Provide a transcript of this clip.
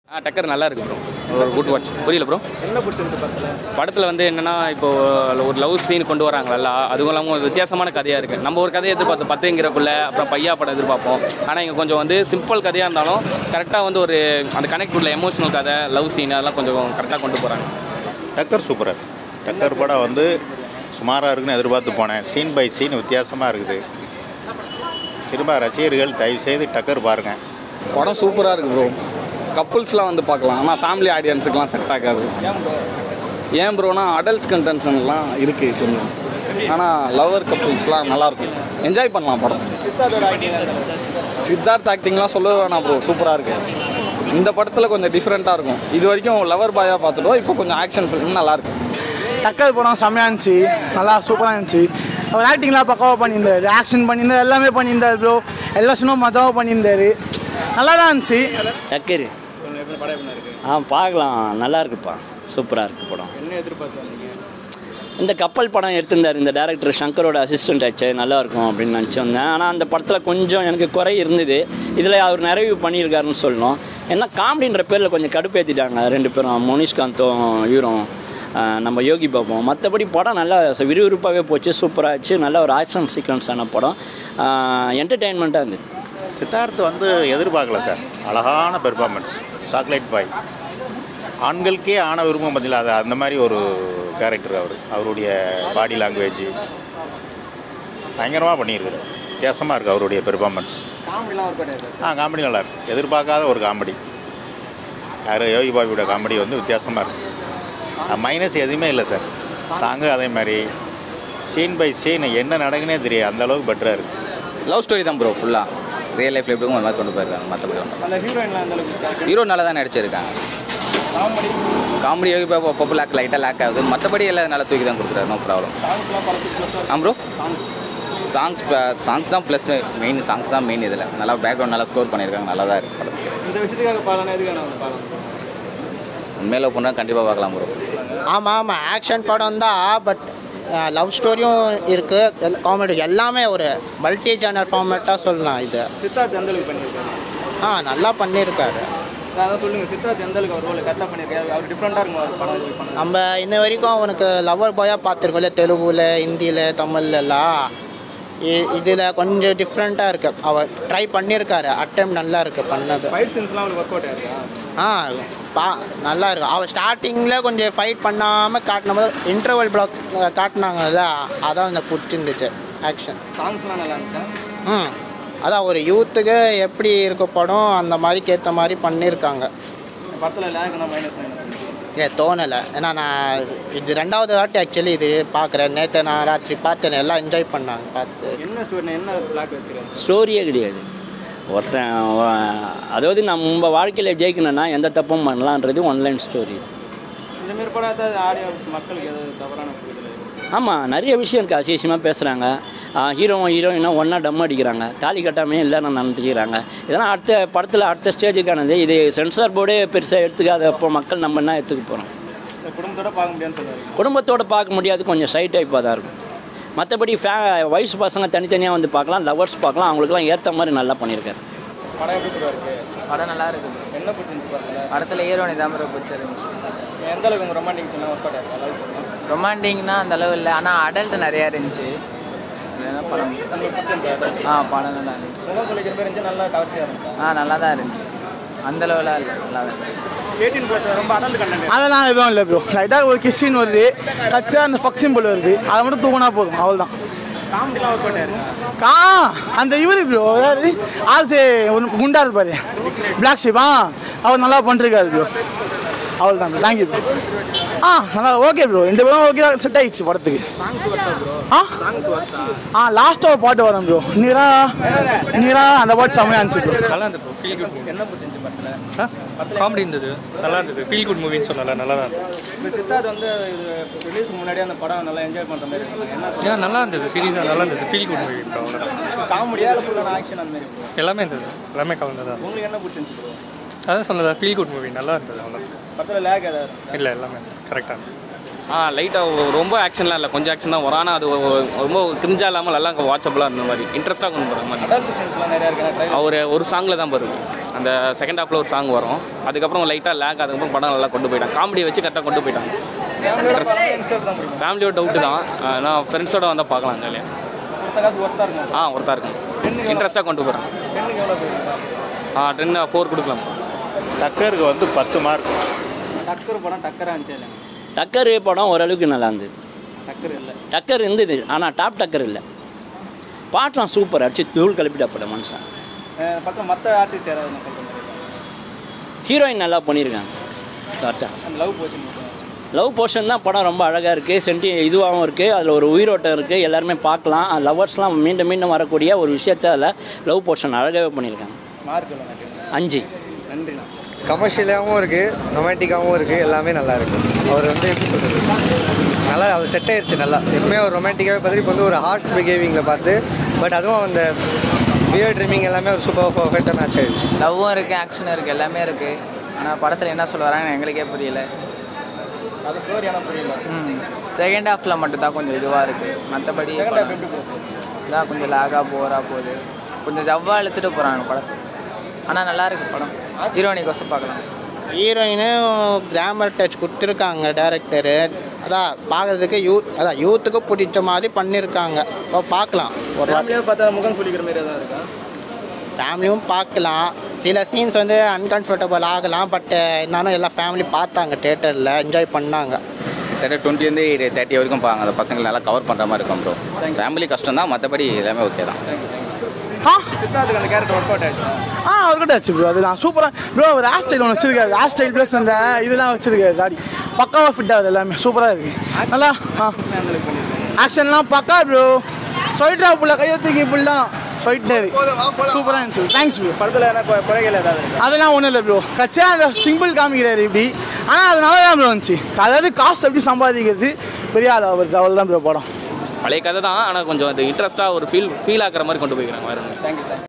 ஆ டக்கர் நல்லா இருக்கு ப்ரோ ஒரு குட் வாட்ச் புரியல ப்ரோ என்ன பிடிச்சிருந்து படத்தில் படத்தில் வந்து என்னென்னா இப்போ ஒரு லவ் சீன் கொண்டு வராங்களா அதுவும் இல்லாமல் ஒரு வித்தியாசமான கதையாக இருக்குது நம்ம ஒரு கதையை எதிர்பார்த்து பத்துங்கிறக்குள்ள அப்புறம் பையா படம் எதிர்பார்ப்போம் ஆனால் இங்கே கொஞ்சம் வந்து சிம்பிள் கதையாக இருந்தாலும் கரெக்டாக வந்து ஒரு அந்த கனெக்ட் உள்ள எமோஷனல் கதை லவ் சீன் அதெல்லாம் கொஞ்சம் கரெக்டாக கொண்டு போகிறாங்க டக்கர் சூப்பராக இருக்கு டக்கர் படம் வந்து சுமாராக இருக்குன்னு எதிர்பார்த்து போனேன் சீன் பை சீன் வித்தியாசமாக இருக்குது சினிமா ரசிகர்கள் தயவு செய்து டக்கர் பாருங்கள் படம் சூப்பராக இருக்குது ப்ரோ கப்புள்ஸ்லாம் வந்து பார்க்கலாம் ஆனால் ஃபேமிலி ஆடியன்ஸுக்குலாம் செட் ஆகாது ஏன் ப்ரோனா அடல்ட்ஸ் கன்டென்ஷன்லாம் இருக்குது கொஞ்சம் ஆனால் லவர் கப்புள்ஸ்லாம் நல்லாயிருக்கும் என்ஜாய் பண்ணலாம் படம் சித்தார்த் ஆக்டிங்லாம் சொல்ல வேணாம் ப்ரோ சூப்பராக இருக்குது இந்த படத்தில் கொஞ்சம் டிஃப்ரெண்ட்டாக இருக்கும் இது வரைக்கும் லவர் பாயாக பார்த்துட்டோம் இப்போ கொஞ்சம் ஆக்ஷன் ஃபிலிம் நல்லாயிருக்கு டக்கர் படம் செம்மையாக இருந்துச்சு நல்லா சூப்பராக இருந்துச்சு அவர் ஆக்டிங்லாம் பக்காவாக பண்ணியிருந்தாரு ஆக்ஷன் பண்ணியிருந்தார் எல்லாமே பண்ணியிருந்தார் ப்ரோ எல்லா சினிமா மதமாக பண்ணியிருந்தாரு நல்லா தான் இருந்துச்சு டக்கரு ஆ பார்க்கலாம் நல்லா இருக்குப்பா சூப்பராக இருக்கு படம் என்ன எதிர்பார்த்து வந்தீங்க இந்த கப்பல் படம் எடுத்திருந்தார் இந்த டேரக்டர் சங்கரோட அசிஸ்டன்ட் ஆச்சு நல்லா இருக்கும் அப்படின்னு நினச்சி வந்தேன் ஆனால் அந்த படத்தில் கொஞ்சம் எனக்கு குறை இருந்தது இதில் அவர் நிறைவு பண்ணியிருக்காருன்னு சொல்லணும் ஏன்னா காமெடின்ற பேரில் கொஞ்சம் கடுப்பேற்றிட்டாங்க ரெண்டு பேரும் மோனிஷ்காந்தும் இவரும் ஆ, நம்ம யோகி பாபும் மற்றபடி படம் நல்லா விறுவிறுப்பாகவே போச்சு சூப்பராகிடுச்சு நல்ல ஒரு ஆக்ஷன் சீக்வன்ஸான படம் என்டர்டெயின்மெண்ட்டாக இருந்தது சித்தார்த் வந்து எதிர்பார்க்கல சார் அழகான பெர்ஃபார்மன்ஸ் சாக்லேட் பாய் ஆண்களுக்கே ஆன விரும்பம் பதில் அது அந்த மாதிரி ஒரு கேரக்டர் அவர் அவருடைய பாடி லாங்குவேஜ் பயங்கரமாக பண்ணியிருக்காரு வித்தியாசமாக இருக்குது அவருடைய பெர்ஃபார்மன்ஸ் காமெடிலாம் ஒர்க் கிடையாது ஆ காமெடி நல்லா இருக்கு எதிர்பார்க்காத ஒரு காமெடி யார் யோகி பாபியோட காமெடி வந்து வித்தியாசமாக இருக்குது மைனஸ் எதுவுமே இல்லை சார் சாங்கு அதே மாதிரி சீன் பை சீன் என்ன நடக்குன்னே தெரியாது அந்த அளவுக்கு பெட்டராக இருக்குது லவ் ஸ்டோரி தான் ப்ரோ ஃபுல்லாக ரியல் லைஃப்ல எப்படி அந்த மாதிரி கொண்டு போயிருக்காங்க மற்றபடி ஒன்றும் அந்த ஹீரோயின்லாம் அந்த அளவுக்கு ஹீரோ நல்லா தான் நடிச்சிருக்காங்க காமெடி காமெடி யோகி பாபா அப்பப்போ லேக் லைட்டாக லேக் ஆகுது மற்றபடி எல்லாம் நல்லா தூக்கி தான் கொடுக்குறாரு நோ ப்ராப்ளம் சாங்ஸ்லாம் படத்துக்கு ப்ளஸ் ஆ ப்ரோ சாங்ஸ் சாங்ஸ் தான் ப்ளஸ் மெயின் சாங்ஸ் தான் மெயின் இதில் நல்லா பேக்ரவுண்ட் நல்லா ஸ்கோர் பண்ணியிருக்காங்க நல்லா தான் இருக்குது படத்துக்கு இந்த விஷயத்துக்காக பாலனா எதுக்காக நான் பார்க்கலாம் உண்மையில பொண்ணாக கண்டிப்பாக பார்க்கலாம் ப்ரோ ஆமாம் ஆமாம் ஆக்ஷன் படம் தான் பட் லவ் ஸ்டோரியும் இருக்குது காமெடி எல்லாமே ஒரு மல்டி ஜானர் ஃபார்மேட்டாக சொல்லலாம் இது சித்தார்த் எந்த அளவுக்கு பண்ணியிருக்காரு ஆ நல்லா பண்ணியிருக்காரு அதான் சொல்லுங்கள் சித்தார்த் எந்த அளவுக்கு அவர் ரோல் கரெக்டாக பண்ணியிருக்காரு அவர் டிஃப்ரெண்ட்டாக இருக்கும் அவர் படம் இது பண்ண நம்ம இன்ன வரைக்கும் அவனுக்கு லவர் பாயாக பார்த்துருக்கோம்ல தெலுங்குல ஹிந்தியில் தமிழ்லலாம் இதில் கொஞ்சம் டிஃப்ரெண்ட்டாக இருக்குது அவர் ட்ரை பண்ணியிருக்காரு அட்டம் நல்லா இருக்குது பண்ணது ஃபைட் சீன்ஸ்லாம் அவருக்கு ஒர்க் அவுட் ஆயிருக்கா ஆ பா நல்லா இருக்கு அவள் ஸ்டார்டிங்கில் கொஞ்சம் ஃபைட் பண்ணாமல் காட்டினபோது இன்டர்வல் பிளாக் காட்டினாங்கல்ல அதான் எனக்கு பிடிச்சிருந்துச்சு ஆக்ஷன் சாங்ஸ்லாம் நல்லா இருந்துச்சா ம் அதான் ஒரு யூத்துக்கு எப்படி இருக்க படம் அந்த மாதிரிக்கு ஏற்ற மாதிரி பண்ணியிருக்காங்க இந்த படத்தில் லேக்னா மைனஸ் மைனஸ் ஏ தோணலை ஏன்னா நான் இது ரெண்டாவது வாட்டி ஆக்சுவலி இது பார்க்குறேன் நேற்று நான் ராத்திரி பார்த்தேன் எல்லாம் என்ஜாய் பண்ணாங்க பார்த்து என்ன ஸ்டோரி என்ன பிளாக் வச்சுருக்காரு ஸ்டோரியே கிடையாது ஒருத்தன் வ- அதாவது நம்ம வாழ்க்கையில் ஜெயிக்கணும்னா எந்த தப்பும் பண்ணலான்றது ஒன்லைன் ஸ்டோரி இந்த மாதிரி படம் ஏதாவது ஆடியன்ஸ் மக்களுக்கு ஏதாவது தவறான புரிதல் இருக்கு. ஆமாம் நிறைய விஷயம் இருக்குது அசியசியமாக பேசுகிறாங்க ஹீரோவும் ஹீரோயினும் ஒன்றா டம் அடிக்கிறாங்க தாலி கட்டாமே இல்லைன்னு நடந்துக்கிறாங்க இதெல்லாம் அடுத்த படத்தில் அடுத்த ஸ்டேஜுக்கானது இது சென்சார் போர்டே பெருசாக எடுத்துக்காத அப்போ மக்கள் நம்ம என்ன எடுத்துக்க போகிறோம் இந்த குடும்பத்தோட பார்க்க முடியாதுன்னு சொல்லுவாரு குடும்பத்தோடு பார்க்க முடியாது கொஞ்சம் சைட் டைப்பாக தான் இருக்கும் மற்றபடி ஃபே வயசு பசங்க தனித்தனியாக வந்து பார்க்கலாம் லவர்ஸ் பார்க்கலாம் அவங்களுக்குலாம் ஏற்ற மாதிரி நல்லா பண்ணியிருக்காரு படம் எப்படி கூட இருக்கு படம் நல்லா இருக்கு என்ன பிடிச்சிருந்துச்சு படத்தில் படத்தில் ஹீரோனி தான் ப்ரோ பிடிச்சிருந்துச்சு எந்த அளவுக்கு உங்கள் ரொமான்டிக் சீன்லாம் ஒர்க் அவுட் ஆயிருக்கா அதாவது சொல்லுங்கள் ரொமான்டிக்னா அந்த அளவு இல்லை ஆனால் அடல்ட் நிறையா இருந்துச்சு இல்லைன்னா படம் உங்களுக்கு பிடிச்சிருந்தா ஆ படம் நல்லா இருந்துச்சு சும்மா சொல்லிக்கிற மாதிரி இருந்துச்சு நல்லா கவர்ச்சியாக இருந்துச்சா ஆ நல்லா தான் இருந்துச்சு அந்த அளவுலாம் இல்லை நல்லா தான் இருந்துச்சு எயிட்டீன் ப்ளஸ் ரொம்ப அடல்ட் கண்டென்ட் அதெல்லாம் எதுவும் இல்லை ப்ரோ லைட்டாக ஒரு கிஸ்டின் வருது கட்சியாக அந்த ஃபக் சிம்பிள் வருது அதை மட்டும் தூங்கினா போதும் அவ்வளோதான் காமெடிலாம் ஒர்க் அவுட் ஆயிருக்கா கா அந்த இவரு ப்ரோ யாரு ஆர்ஜே குண்டா இருப்பாரு பிளாக் ஷிப் ஆ அவர் நல்லா பண்ணிருக்காரு ப்ரோ அவள் தான் தேங்க்யூ ப்ரோ ஆ நல்லா ஓகே ப்ரோ ரெண்டு பேரும் ஓகே செட் ஆயிடுச்சு படத்துக்கு ஆ ஆ லாஸ்ட்டாக ஒரு பாட்டு வரும் ப்ரோ நீரா நீரா அந்த பாட்டு செம்மையாக இருந்துச்சு ப்ரோ நல்லா இருந்தது ப்ரோ ஃபீல் குட் மூவி என்ன பிடிச்சிருந்துச்சு படத்தில் காமெடி இருந்தது நல்லா இருந்தது ஃபீல் குட் மூவின்னு சொல்லல நல்லா தான் இருந்தது இப்போ சித்தார்த் வந்து இது ரிலீஸ் முன்னாடி அந்த படம் நல்லா என்ஜாய் பண்ணுற மாதிரி இருந்தாங்க என்ன ஏன்னா நல்லா இருந்தது சீரியஸாக நல்லா இருந்தது ஃபீல் குட் மூவி இப்போ அவ்வளோதான் காமெடியா இல்லை ஃபுல்லான ஆக்ஷன் அந்த மாதிரி bro? எல்லாமே இருந்தது எல்லாமே கலந்ததா உங்களுக்கு என்ன பிடிச்சிருந்துச்சு ப்ரோ அதான் சொன்னதா ஃபீல் குட் மூவி நல்லா இருந்தது அவ்வளோ படத்தில் லேக் ஏதாவது இல்லை எல்லாமே கரெக்டாக ஆ லைட்டாக ரொம்ப ஆக்ஷன்லாம் இல்லை கொஞ்சம் ஆக்ஷன் தான் வரும் ஆனால் அது ஒ- ரொம்ப கிரிஞ்சா இல்லாமல் நல்லா வாட்சபிளாக இருந்த மாதிரி இன்ட்ரெஸ்ட்டாக கொண்டு போகிற மாதிரி அடல்ட் சீன்ஸ்லாம் நிறையா இருக்கு ட்ரை அவர் ஒரு சாங்கில் தான் பாருங்க அந்த செகண்ட் ஹாஃபில் ஒரு சாங் வரும் அதுக்கப்புறம் லைட்டாக லேக் அதுக்கப்புறம் படம் நல்லா கொண்டு போயிட்டாங்க காமெடியை வச்சு கரெக்டாக கொண்டு போயிட்டாங்க ஃபேமிலியோட டவுட்டு தான் ஆனால் ஃப்ரெண்ட்ஸோட வந்தால் பார்க்கலாம் ஜாலியாக கொடுத்த காசு ஒர்த்தாக இருக்கும் ஆ ஒருத்தா இருக்கும் இன்ட்ரெஸ்ட்டாக கொண்டு போகிறாங்க பெண்ணுக்கு எவ்வளோ போயிருக்கா ஆ டென் ஃபோர் கொடுக்கலாம் டக்கருக்கு வந்து பத்து மார்க் டக்கர் படம் டக்கராக இருந்துச்சு இல்லை டக்கர் படம் ஓரளவுக்கு நல்லா இருந்தது டக்கர் இல்லை டக்கர் இருந்தது ஆனால் டாப் டக்கர் இல்லை பாட்டெலாம் சூப்பர் அடிச்சு தூள் கிளப்பிட்டா படம் மனுஷன் பக்கம் மற்ற ஆர்டிஸ்ட் யாராவது நான் சொல்கிற மாதிரி ஹீரோயின் நல்லா பண்ணியிருக்காங்க கரெக்டாக அந்த லவ் போச்சு லவ் போர்ஷன் தான் படம் ரொம்ப அழகாக இருக்குது சென்டி இதுவாகவும் இருக்குது அதில் ஒரு உயிரோட்டம் இருக்குது எல்லாருமே பார்க்கலாம் லவர்ஸ்லாம் மீண்டும் மீண்டும் வரக்கூடிய ஒரு விஷயத்த அதில் லவ் போர்ஷன் அழகாகவே பண்ணியிருக்காங்க மார்க் இல்லை எனக்கு அஞ்சு நன்றிண்ணா கமர்ஷியலாகவும் இருக்குது ரொமான்டிக்காகவும் இருக்குது எல்லாமே நல்லா இருக்குது அவர் வந்து எப்படி சொல்கிறது நல்லா அவர் செட் ஆயிருச்சு நல்லா எப்பவுமே அவர் ரொமான்டிக்காகவே பார்த்து இப்போ வந்து ஒரு ஹார்ட் பிஹேவிங்கில் பார்த்து பட் அதுவும் அந்த பியர் ட்ரீமிங் எல்லாமே ஒரு சூப்பர் பர்ஃபெக்டாக மேட்ச் ஆயிடுச்சு லவ்வும் இருக்குது ஆக்ஷனும் இருக்குது எல்லாமே இருக்குது ஆனால் படத்தில் என்ன சொல்ல வராங்கன்னு எங்களுக்கே புரியல அது ஸ்டோரி ஆனால் புரியல ம் செகண்ட் ஹாஃபில் மட்டும்தான் கொஞ்சம் இதுவாக இருக்குது மற்றபடி செகண்ட் ஹாஃப் எப்படி போகுது இதான் கொஞ்சம் லாகாக போராக போகுது கொஞ்சம் ஜவ்வாக இழுத்துட்டு போகிறாங்க படத்தை ஆனால் நல்லா இருக்கு படம் ஹீரோனிக்கோசம் பார்க்கலாம் ஹீரோயினும் கிராமர் டச் கொடுத்துருக்காங்க டேரக்டரு அதான் பார்க்கறதுக்கு யூத் அதான் யூத்துக்கு பிடிச்ச மாதிரி பண்ணியிருக்காங்க இப்போ பார்க்கலாம் ஒரு வாட்டி ஃபேமிலியாக பார்த்தா முகம் சுளிக்கிற மாதிரி எதாவது இருக்கா ஃபேமிலியும் பார்க்கலாம் சில சீன்ஸ் வந்து அன்கம்ஃபர்டபுள் ஆகலாம் பட் இருந்தாலும் எல்லா ஃபேமிலி பார்த்தாங்க தேட்டரில் என்ஜாய் பண்ணாங்க தேர்ட்டி டுவெண்ட்டிலேருந்து தேர்ட்டி வரைக்கும் பாங்க அந்த பசங்களை நல்லா கவர் பண்ணுற மாதிரி இருக்கும் ப்ரோ ஃபேமிலி கஷ்டம் தான் மற்றபடி எல்லாமே ஓகே தான் ஆ சித்தார்த்துக்கு அந்த கேரக்டர் ஒர்க் அவுட் ஆயிடுச்சு ஆ அவர் கூட ஆச்சு ப்ரோ அதுதான் சூப்பராக ப்ரோ ஒரு ஹேர் ஸ்டைல் ஒன்று வச்சிருக்காரு ஹேர் ஸ்டைல் ப்ளஸ் அந்த இதெல்லாம் வச்சிருக்காரு தாடி பக்காவாக ஃபிட் ஆகுது எல்லாமே சூப்பராக இருக்குது நல்லா ஆ ஆக்ஷன்லாம் பக்கா ப்ரோ சொல்லிட்டா புள்ள கையை தூக்கி புல்லாம் சொல்லிட்டாரு சூப்பராக இருந்துச்சு தேங்க்ஸ் ப்ரோ படத்தில் என்ன கு- குறைகள் ஏதாவது இருக்கா அதெல்லாம் ஒன்றும் இல்லை ப்ரோ கட்சியாக அந்த சிம்பிள் காமிக்கிறாரு இப்படி ஆனால் அது நல்லா தான் ப்ரோ இருந்துச்சு அதாவது காசு எப்படி சம்பாதிக்கிறது பெரிய ஆள் அவர் அவ்வளோ தான் ப்ரோ படம் பழைய கதை தான் ஆனால் கொஞ்சம் அது இன்ட்ரெஸ்ட்டாக ஒரு ஃபீல் ஃபீல் ஆக்குற மாதிரி கொண்டு போய்க்கிறாங்க வேறு ஒன்றும் தேங்க்யூ